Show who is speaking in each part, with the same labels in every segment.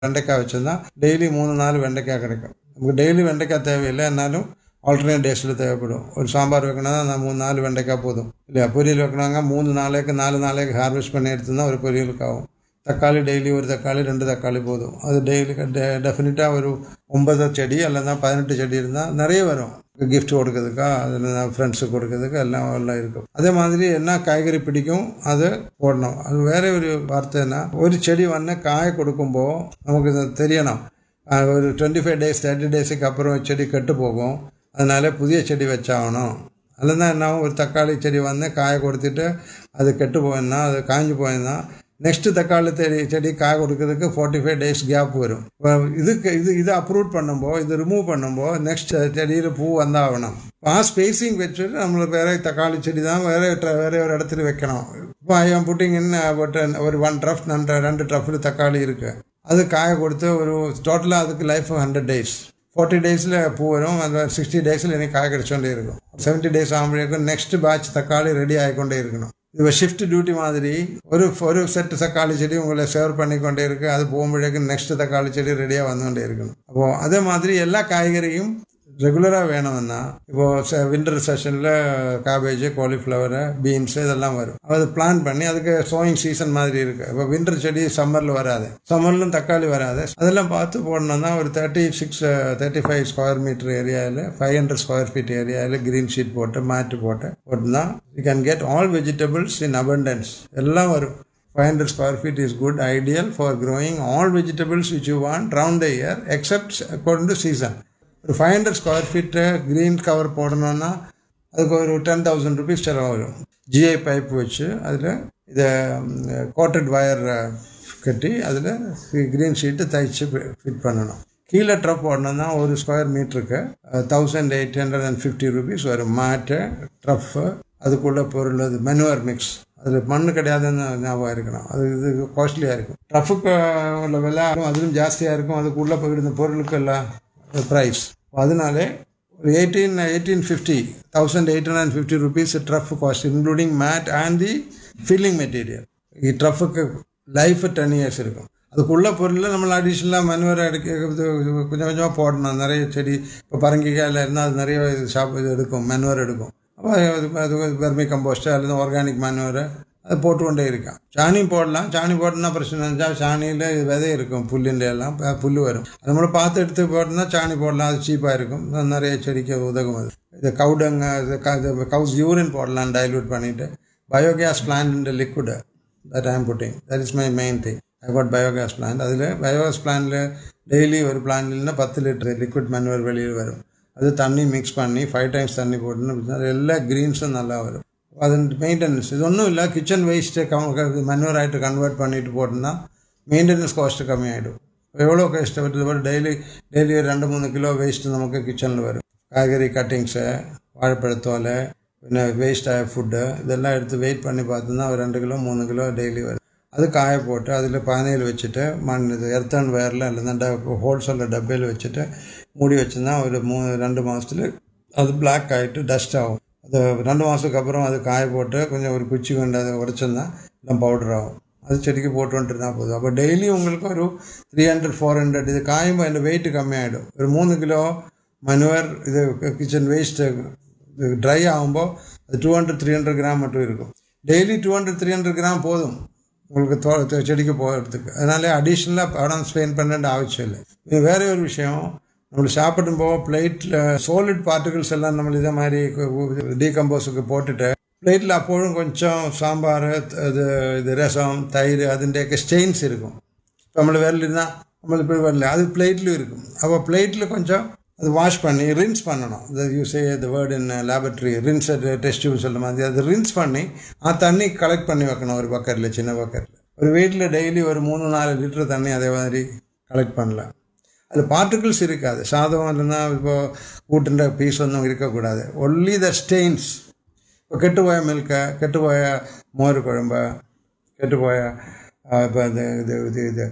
Speaker 1: வெண்டைக்காய் வச்சிருந்தா டெய்லி மூணு நாலு வெண்டைக்காய் கிடைக்கும் நமக்கு டெய்லி வெண்டைக்காய் தேவையில்லை என்னாலும் ஆல்டர்னேட் டேஸில் தேவைப்படும் ஒரு சாம்பார் வைக்கணும்னா நான் மூணு நாலு வெண்டைக்காய் போதும் இல்லையா பொரியல் வைக்கணுங்க மூணு நாளைக்கு நாலு நாளைக்கு ஹார்வெஸ்ட் பண்ணி எடுத்துருந்தா ஒரு பொரியலுக்கு ஆகும் தக்காளி டெய்லி ஒரு தக்காளி ரெண்டு தக்காளி போதும் அது டெய்லி டெஃபினட்டாக ஒரு ஒன்பது செடி அல்லது பதினெட்டு செடி இருந்தால் நிறைய வரும் கிஃப்ட் கொடுக்கறதுக்கா அதில் ஃப்ரெண்ட்ஸுக்கு கொடுக்கறதுக்கு எல்லாம் எல்லாம் இருக்கும் அதே மாதிரி என்ன காய்கறி பிடிக்கும் அதை போடணும் அது வேற ஒரு வார்த்தைன்னா ஒரு செடி வந்து காய் கொடுக்கும்போது நமக்கு இது தெரியணும் அஹ் ஒரு டுவெண்ட்டி ஃபைவ் டேஸ் தேர்ட்டி டேஸுக்கு அப்புறம் செடி கெட்டு போகும் அதனால புதிய செடி வச்சாகணும் அல்லது என்ன ஆகும், ஒரு தக்காளி செடி வந்து காய கொடுத்துட்டு அது கெட்டு போயிருந்தா அது காய்ஞ்சு போயிருந்தா நெக்ஸ்ட் தக்காளி செடி செடி காய் கொடுக்கறதுக்கு ஃபார்ட்டி ஃபைவ் டேஸ் கேப் வரும் இப்போ இதுக்கு இது இதை அப்ரூவ் பண்ணும்போது இது ரிமூவ் பண்ணும்போது நெக்ஸ்ட் செடியில் பூ வந்தாகணும் ஆ ஸ்பேசிங் வச்சுட்டு நம்மளுக்கு வேற தக்காளி செடி தான் வேற ட்ர- வேற ஒரு இடத்துல வைக்கணும் இப்போ ஐ ஆம் புட்டிங் இன் ஒரு ஒன் ட்ரஃப் ரெண்டு ரெண்டு ட்ரஃபில் தக்காளி இருக்கு அது காய கொடுத்து ஒரு டோட்டலாக அதுக்கு லைஃப் ஹண்ட்ரட் டேஸ் ஃபார்ட்டி டேஸில் பூ வரும் அந்த சிக்ஸ்டி டேஸில் எனக்கு காய் கிடைச்சோண்டே இருக்கும் செவன்ட்டி டேஸ் ஆகும்போது நெக்ஸ்ட் பேட்ச் தக்காளி ரெடி ஆகிக்கொண்டே இருக்கணும் இப்போ ஷிஃப்ட் டியூட்டி மாதிரி ஒரு ஒரு செட் தக்காளி செடி உங்களை சேவ் பண்ணிக்கொண்டே இருக்கு அது போகும்போது நெக்ஸ்ட் தக்காளி செடி ரெடியாக வந்துகொண்டே இருக்கணும் அப்போ அதே மாதிரி எல்லா காய்கறியும் ரெகுலராக வேணும்னா இப்போ வின்டர் செஷனில் காபேஜ் காலிஃப்ளவர் பீன்ஸ் இதெல்லாம் வரும் அது பிளான் பண்ணி அதுக்கு சோயிங் சீசன் மாதிரி இருக்கு இப்போ வின்டர் செடி சம்மரில் வராது சம்மர்லும் தக்காளி வராது அதெல்லாம் பார்த்து போடணும்னா ஒரு thirty six thirty five square metre ஏரியாவில் ஃபைவ் ஹண்ட்ரட் ஸ்கொயர் ஃபீட் ஏரியாவில் கிரீன் ஷீட் போட்டு மேட்டு போட்டு போட்டுனா you can get all vegetables in abundance எல்லாம் வரும் 500 square feet is good, ideal for growing all vegetables which you want round the year except according to season. ஒரு five hundred square feet green cover போடணும்னா அதுக்கு ஒரு ten thousand rupees செலவு வரும் GI pipe வச்சு அதில் இதை கோட்டட் வயர் கட்டி அதில் க்ரீன் ஷீட்டு தைச்சு ஃபிட் பண்ணணும் கீழே ட்ரப் போடணும்னா ஒரு ஸ்கொயர் மீட்டருக்கு thousand eight hundred and fifty rupees வரும் மேட்டு ட்ரஃப்பு அதுக்குள்ள பொருள் அது மெனுவர் மிக்ஸ் அதில் மண் கிடையாதுன்னு ஞாபகம் இருக்கணும் அது இது காஸ்ட்லியாக இருக்கும் ட்ரஃபுக்கு உள்ள விலை அதிலும் ஜாஸ்தியாக இருக்கும் அதுக்குள்ளே போயிருந்த பொருளுக்கு எல்லாம் ப்ரைஸ் அதனாலே ஒரு eighteen eighteen fifty thousand eight hundred and fifty rupees trough cost including mat and the filling material இ ட்ரஃபுக்கு லைஃப் டென் இயர்ஸ் இருக்கும் அதுக்குள்ள பொருள் நம்ம அடிஷ்னலாக மனுவரை எடுக்க கொஞ்சம் கொஞ்சமாக போடணும் நிறைய செடி இப்போ பரங்கிக்காயில் இருந்தால் அது நிறைய ஷாப் இது எடுக்கும் மனுவர் எடுக்கும் அப்போ அது அது வெர்மி கம்போஸ்ட் அல்லது ஆர்கானிக் மனுவர் அது போட்டுக்கொண்டே இருக்கான் சாணி போடலாம் சாணி போட்டோம்னா பிரச்சனை இருந்தால் சாணியில் விதை இருக்கும் புல்லுன்ற எல்லாம் ப- புல்லு வரும் அது நம்மள பார்த்து எடுத்து போட்டோம்னா சாணி போடலாம் அது சீப்பாக இருக்கும் அது நிறைய செடிக்கு உதவும் அது இது கவுடங்க இது கவுஸ் யூரின் போடலாம் டைல்யூட் பண்ணிட்டு பயோகேஸ் பிளான்ட் இந்த liquid that I'm putting that is my main thing I got biogas plant அதில் பயோகேஸ் பிளான்ட்ல டெய்லி ஒரு பிளான்ட்லன்னா பத்து லிட்டர் லிக்விட் மனுவர் வெளியில் வரும் அது தண்ணி மிக்ஸ் பண்ணி ஃபைவ் டைம்ஸ் தண்ணி போட்டுன்னு அது எல்லா க்ரீன்ஸும் நல்லா வரும் அது மெயின்டெனன்ஸ் இது ஒன்றும் இல்லை கிச்சன் வேஸ்ட்டு மனுவர் ஆகிட்டு கன்வெர்ட் பண்ணிட்டு போட்டோம்னா மெயின்டெனன்ஸ் காஸ்ட்டு கம்மியாயிடும் எவ்வளோ கஷ்டப்பட்டு டெய்லி டெய்லி ரெண்டு மூணு கிலோ வேஸ்ட் நமக்கு கிச்சனில் வரும் காய்கறி கட்டிங்ஸு வாழைப்பழத்தோலை பின்ன வேஸ்ட் ஆக ஃபுட்டு இதெல்லாம் எடுத்து வெயிட் பண்ணி பார்த்தோம்னா ஒரு ரெண்டு கிலோ மூணு கிலோ டெய்லி வரும் அது காய போட்டு அதில் பானையில் வச்சுட்டு மண் இது எர்த்தன் வேரில் இல்லைன்னா ஹோல்சேலில் டப்பையில் வச்சுட்டு மூடி வச்சுருந்தா ஒரு மூணு ரெண்டு மாதத்துல அது பிளாக் ஆகிட்டு டஸ்ட் ஆகும் அது ரெண்டு மாதத்துக்கு அப்புறம் அது காய போட்டு கொஞ்சம் ஒரு குச்சி கொண்டு அதை உடச்சிருந்தா எல்லாம் பவுடர் ஆகும் அது செடிக்கு போட்டு வந்துட்டு தான் போதும் அப்போ டெய்லி உங்களுக்கு ஒரு த்ரீ ஹண்ட்ரட் ஃபோர் ஹண்ட்ரட் இது காயும் இந்த வெயிட் கம்மியாயிடும் ஒரு மூணு கிலோ மனுவர் இது கிச்சன் வேஸ்ட்டு ட்ரை ஆகுമ്പോൾ அது two hundred three hundred gram மட்டும் இருக்கும் daily two hundred three hundred gram போதும் உங்களுக்கு தோ தோ- செடிக்கு போகிறதுக்கு அதனால அடிஷ்னலாக படம் ஸ்பெயின் பண்ண வேண்டிய அவசியம் இல்லை இது வேற ஒரு விஷயம் நம்மளுக்கு சாப்பிடும் போது பிளேட்டில் சோலிட் பார்ட்டிகல்ஸ் எல்லாம் நம்ம இதே மாதிரி டீகம்போஸுக்கு போட்டுட்டு பிளேட்டில் அப்போதும் கொஞ்சம் சாம்பார் இது இது ரசம் தயிர் അതിൻ്റെയൊക്കെ ஸ்டெயின்ஸ் இருக்கும் നമ്മൾ விரலினா നമ്മൾ இப்படி வரல அது பிளேட்லையும் இருக்கும் அப்போ பிளேட்டில் கொஞ்சம் அது வாஷ் பண்ணி ரின்ஸ் பண்ணணும் இந்த you say the word in laboratory rinse test tube சொல்ல மாதிரி அது ரின்ஸ் பண்ணி ஆ தண்ணி கலெக்ட் பண்ணி வைக்கணும் ஒரு பக்கெட்டில் சின்ன பக்கெட்டில் ஒரு வீட்டில் டெய்லி ஒரு மூணு நாலு லிட்டர் தண்ணி அதே மாதிரி கலெக்ட் பண்ணலாம் அது பார்ட்டிகிள்ஸ் இருக்காது சாதம் இல்லைன்னா இப்போ கூட்டுன்ற பீஸ் ஒன்றும் இருக்கக்கூடாது ஒன்லி த ஸ்டெயின்ஸ் இப்போ கெட்டுப்போய மில்கை கெட்டுப்போய மோர் குழம்பு கெட்டுப்போய இப்போ இந்த இது இது இது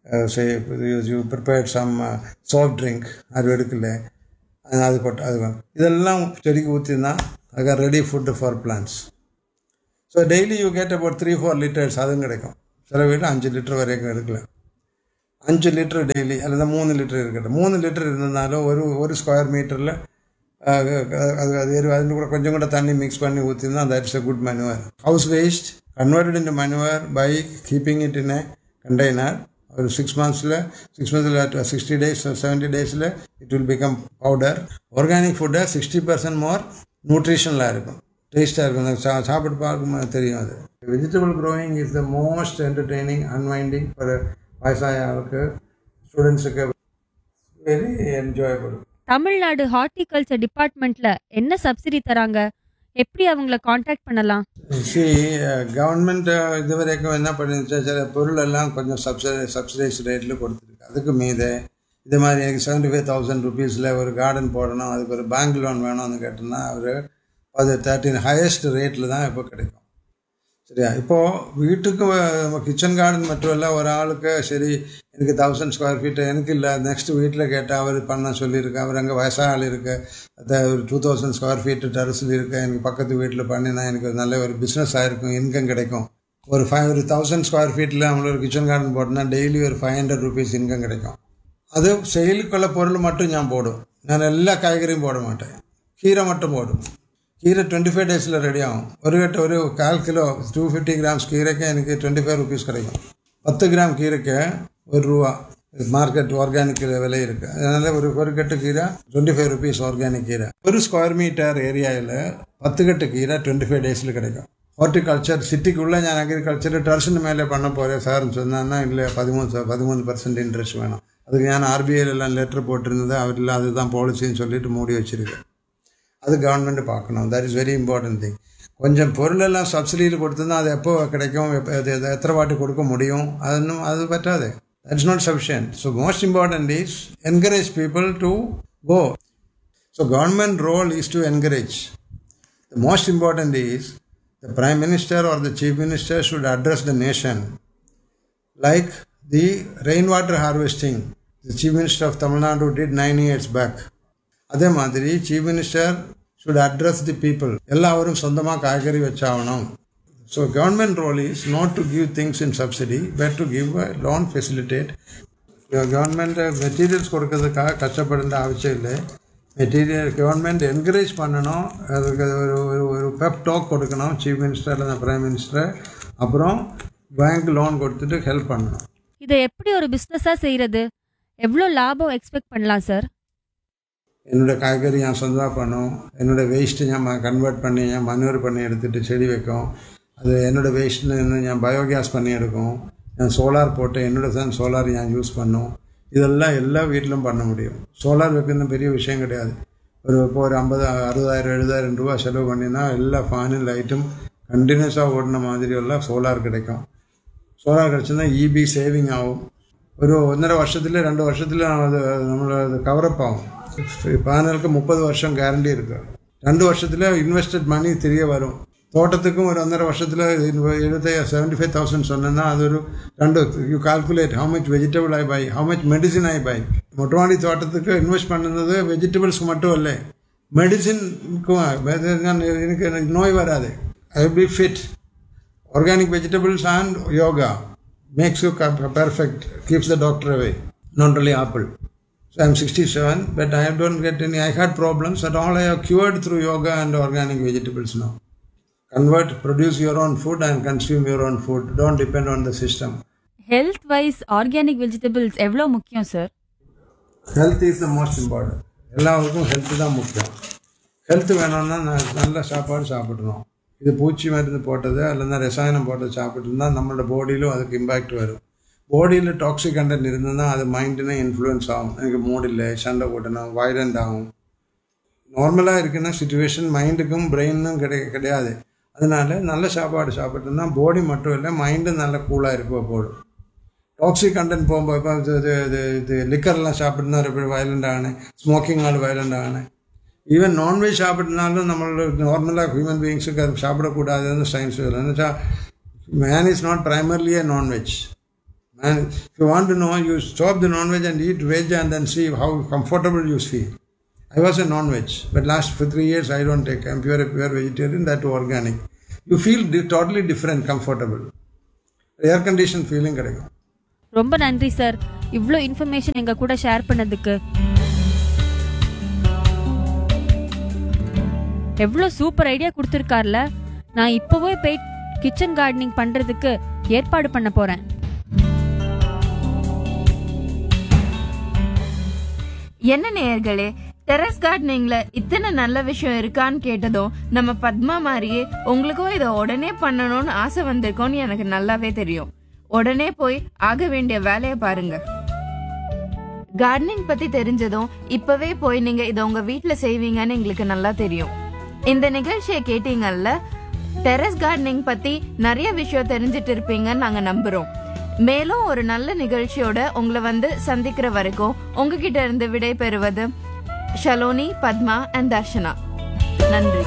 Speaker 1: you prepared some soft drink அது எடுக்கல அது அது போட்டு அது வேணும். இதெல்லாம் செடிக்கு ஊற்றினா அதுக்காக ready food for plants so daily you get about three four litres அதுவும் கிடைக்கும் சில வீட்டில் அஞ்சு லிட்டர் வரைக்கும் எடுக்கலாம் அஞ்சு லிட்டர் டெய்லி அல்லது மூணு லிட்டர் இருக்கட்டும் மூணு லிட்டர் இருந்ததுனாலும் ஒரு ஒரு ஸ்கொயர் மீட்டரில் அது அது எரு- அதில் கூட கொஞ்சம் கூட தண்ணி மிக்ஸ் பண்ணி ஊற்றினா that is a good manure house waste converted into manure by keeping it in a container ஒரு சிக்ஸ் மந்த்ஸில் சிக்ஸ் மந்த்ஸில் சிக்ஸ்டி டேஸ் செவன்ட்டி டேஸில் it will become powder organic ஃபுட்டை சிக்ஸ்டி பர்சன்ட் மோர் நியூட்ரிஷனலாக இருக்கும் டேஸ்ட்டாக இருக்கும் அந்த சா சாப்பிட்டு பார்க்கும்போது தெரியும் அது vegetable growing is the most entertaining unwinding for வயசாய ஆளுக்கு ஸ்டூடெண்ட்ஸுக்கு வெரி என்ஜாயபிள்
Speaker 2: தமிழ்நாடு ஹார்டிகல்ச்சர் டிபார்ட்மெண்ட்ல என்ன சப்சிடி தராங்க எப்படி அவங்கள காண்டாக்ட் பண்ணலாம்
Speaker 1: சி கவர்மெண்ட் இது வரைக்கும் என்ன பண்ணிருச்சு சில பொருள் எல்லாம் கொஞ்சம் சப்சிடி சப்சிடைஸ் ரேட்டில் கொடுத்துருக்கு அதுக்கு மீது இது மாதிரி எனக்கு செவன்டி ஃபைவ் தௌசண்ட் ருபீஸில் ஒரு கார்டன் போடணும் அதுக்கு ஒரு பேங்க் லோன் வேணும்னு கேட்டோம்னா அவர் அது தேர்ட்டின் ஹையஸ்ட் ரேட்டில் தான் இப்போ கிடைக்கும் சரியா இப்போது வீட்டுக்கு கிச்சன் கார்டன் மட்டும் இல்லை ஒரு ஆளுக்கு சரி எனக்கு தௌசண்ட் ஸ்கொயர் ஃபீட் எனக்கு இல்லை நெக்ஸ்ட் வீட்டில் கேட்டால் அவர் பண்ண சொல்லியிருக்கு அவர் அங்கே வயசான ஆள் இருக்கு அது ஒரு டூ தௌசண்ட் ஸ்கொயர் ஃபீட் டெரஸில் இருக்கு எனக்கு பக்கத்து வீட்டில் பண்ணினா எனக்கு ஒரு நல்ல ஒரு பிஸ்னஸ் ஆயிருக்கும் இன்கம் கிடைக்கும் ஒரு ஃபைவ் ஒரு தௌசண்ட் ஸ்கொயர் ஃபீட்டில் அவங்களுக்கு ஒரு கிச்சன் கார்டன் போட்டோம்னா டெய்லி ஒரு ஃபைவ் ஹண்ட்ரட் ருபீஸ் இன்கம் கிடைக்கும் அது செயலுக்குள்ள பொருள் மட்டும் ഞാൻ போடும் நான் எல்லா காய்கறியும் போட மாட்டேன் கீரை மட்டும் போடும் கீரை டுவெண்ட்டி ஃபைவ் டேஸில் ரெடி ஆகும் ஒரு கட்டு ஒரு கால் கிலோ டூ ஃபிஃப்டி கிராம்ஸ் கீரைக்கு எனக்கு டுவெண்ட்டி ஃபைவ் ருபீஸ் கிடைக்கும் பத்து கிராம் கீரைக்கு ஒரு ரூபா மார்க்கெட் ஆர்கானிக் விலை இருக்குது அதனால ஒரு ஒரு கட்டு கீரை டுவெண்ட்டி ஃபைவ் ருபீஸ் ஆர்கானிக் கீரை ஒரு ஸ்கொயர் மீட்டர் ஏரியாவில் பத்து கட்டு கீரை டுவெண்ட்டி ஃபைவ் டேஸில் கிடைக்கும் ஹார்டிகல்ச்சர் சிட்டிக்குள்ளே ഞാൻ അഗ്രികൾച്ചർ ടെറസിന് മേലെ பண்ண போகிறேன் சார்னு சொன்னான்னா இல்லை பதிமூணு பதிமூணு பர்சன்ட் இன்ட்ரெஸ்ட் வேணும் அதுக்கு ഞാൻ ആർ ബി ഐയിലെല്ലാം ലെറ്റർ போட்டிருந்தது அவரெல்லாம் அதுதான் பாலிசின்னு சொல்லிட்டு மூடி வச்சிருக்கேன் அது கவர்மெண்ட் பார்க்கணும் that is very important thing கொஞ்சம் பொருளெல்லாம் சப்சிடியில் கொடுத்துருந்தா அது எப்போ கிடைக்கும் எப்போ அது அது எத்தனை வாட்டி கொடுக்க முடியும் அதனும் அது பற்றாது that is not sufficient so most important is encourage people to go so government role is to encourage The most important is the Prime Minister or the Chief Minister should address the nation like the rainwater harvesting. The Chief Minister of Tamil Nadu did nine years back. அதே மாதிரி chief minister should address the people எல்லாரும் சொந்தமாக காய்கறி வச்சாகணும் so government role is not to give things in subsidy but to give a loan facilitate government materials கொடுக்கறதுக்காக கஷ்டப்படേണ്ട அவசியம் இல்லை மெட்டீரியல் கவர்மெண்ட் என்கரேஜ் பண்ணணும் அதுக்கு ஒரு ஒரு ஒரு பெப் டாக் கொடுக்கணும் சீஃப் மினிஸ்டர் இல்லை பிரைம் மினிஸ்டர் அப்புறம் பேங்க் லோன் கொடுத்துட்டு ஹெல்ப் பண்ணணும்
Speaker 2: இதை எப்படி ஒரு பிஸ்னஸாக செய்கிறது எவ்வளோ லாபம் எக்ஸ்பெக்ட் பண்ணலாம் சார்
Speaker 1: என்னோட காய்கறி ഞാൻ സ്വന്തமாக பண்ணும் என்னோட വേസ്റ്റ് ഞാൻ കൺവേർട്ട് பண்ணி ഞാൻ മനുവർ பண்ணி എടുത്തിട്ട് ചെടി വെക്കും അത് என்னோட വേസ്റ്റിൽ നിന്ന് ഞാൻ ബയോഗ്യാസ് பண்ணி எடுக்கும் ഞാൻ சோலார் போட்டு என்னோட தான் சோலார் ഞാൻ யூஸ் பண்ணும் இதெல்லாம் எல்லா வீட்டிலும் பண்ண முடியும் சோலார் வைக்கிறது பெரிய விஷயம் கிடையாது ஒரு இப்போ ஒரு ஐம்பது அறுபதாயிரம் எழுபதாயிரம் ரூபா செலவு பண்ணினா எல்லா ஃபேனும் லைட்டும் கண்டினியூஸாக ஓடின மாதிரி எல்லாம் சோலார் கிடைக்கும் സോളാർ കിടച്ചാൽ ഇ ബി സേവിങ് ആവും ഒരു ഒന്നര വർഷത്തിൽ രണ്ട് വർഷത്തിൽ അത് നമ്മൾ അത് കവറപ്പ് ആവും പാനലുக்கு முப்பது வருஷம் கேரண்டி இருக்கு ரெண்டு வருஷத்தில் இன்வெஸ்டட் மணி திரிய வரும் தோட்டத்துக்கும் ஒரு ஒன்றரை வருஷத்தில் எழுபத்தி செவன்டி ஃபைவ் தௌசண்ட் சொன்னேன்னா அது ஒரு ரெண்டு you calculate how much vegetable I buy how much medicine I buy மொட்டமாடி தோட்டத்துக்கு இன்வெஸ்ட் பண்ணுறது வெஜிடபிள்ஸ் மட்டும் இல்லை மெடிசின்க்கும் எனக்கு எனக்கு நோய் வராது I be fit organic vegetables and yoga makes you co- perfect keeps the doctor away not only apple so i'm 67 but i don't get any i had problems at all i have cured through yoga and organic vegetables now convert produce your own food and consume your own food don't depend on the system
Speaker 3: health wise organic vegetables எவ்வளோ முக்கியம் sir
Speaker 1: health is the most important எல்லாருக்கும் health தான் முக்கியம் health வேணும்னா ந- நல்ல சாப்பாடு சாப்பிடணும் இது பூச்சி மருந்து போட்டது அல்லது ரசாயனம் போட்டது சாப்பிட்டு இருந்தால் நம்மளோட பாடியிலும் அதுக்கு இம்பேக்ட் வரும் பாடியில் டாக்ஸிக் கண்டென்ட் இருந்ததுன்னா அது மைண்டிനെ இன்ஃப்ளூயன்ஸ் ஆகும் எனக்கு மூட் இல்லை சண்டை போட்டணும் வயலண்ட் ஆகும் நார்மலாக இருக்குன்னா சுச்சுவேஷன் மைண்டுக்கும் பிரெயினும் கிடை கிடையாது அதனால நல்ல சாப்பாடு சாப்பிட்டோம்னா பாடி மட்டும் இல்லை மைண்டும் நல்ல கூலாக இருக்கும் போடும் டாக்ஸிக் கண்டென்ட் പോകുമ്പോൾ ഇപ്പോൾ ഇത് ഇത് ഇത് ഇത് ലിക്കറെല്ലാം സാപ്പിടുന്നവർ എപ്പോഴും വയലൻ്റ് ആണ് സ്മോക്കിംഗ് ആൾ വയലൻ്റ് ആണ് ഈവൻ നോൺ വെജ് സാപ്പിടുന്നാലും നമ്മൾ നോർമലാக ഹ്യൂമൻ ബീങ്ஸுக்கு அது சாப்பிடக்கூடாதுன்னு சயின்ஸ் എന്ന് വെച്ചാൽ man is not primarily a non-veg. Man, if you want to know, you stop the non-veg and eat veg and then see how comfortable you feel. I was a non-veg, but last for three years I don't take. I'm pure pure vegetarian, that too organic. You feel di- totally different, comfortable. Air conditioned feeling கிடைக்கும்
Speaker 2: ரொம்ப நன்றி sir இவ்வளோ information எங்க கூட share பண்ணதுக்கு எவ்வளோ super idea கொடுத்துருக்கார்ல நான் இப்போவே போய் கிச்சன் கார்டனிங் பண்றதுக்கு ஏற்பாடு பண்ண போறேன்
Speaker 4: என்ன நேயர்களே டெரஸ் கார்டனிங்ல இத்தனை நல்ல விஷயம் இருக்கான்னு கேட்டதும் நம்ம பத்மா மாதிரியே உங்களுக்கும் இதை உடனே பண்ணணும்னு ஆசை வந்திருக்கோன்னு எனக்கு நல்லாவே தெரியும் உடனே போய் ஆக வேண்டிய வேலையை பாருங்க கார்டனிங் பத்தி தெரிஞ்சதும் இப்பவே போய் நீங்க இதை உங்க வீட்ல செய்வீங்கன்னு எங்களுக்கு நல்லா தெரியும் இந்த நிகழ்ச்சியை கேட்டீங்கல்ல டெரஸ் கார்டனிங் பத்தி நிறைய விஷயம் தெரிஞ்சிட்டு இருப்பீங்கன்னு நாங்க நம்புறோம் மேலும் ஒரு நல்ல நிகழ்ச்சியோட உங்களை வந்து சந்திக்கிற வரைக்கும் உங்ககிட்ட இருந்து விடை பெறுவது ஷலோனி பத்மா அண்ட் தர்ஷனா நன்றி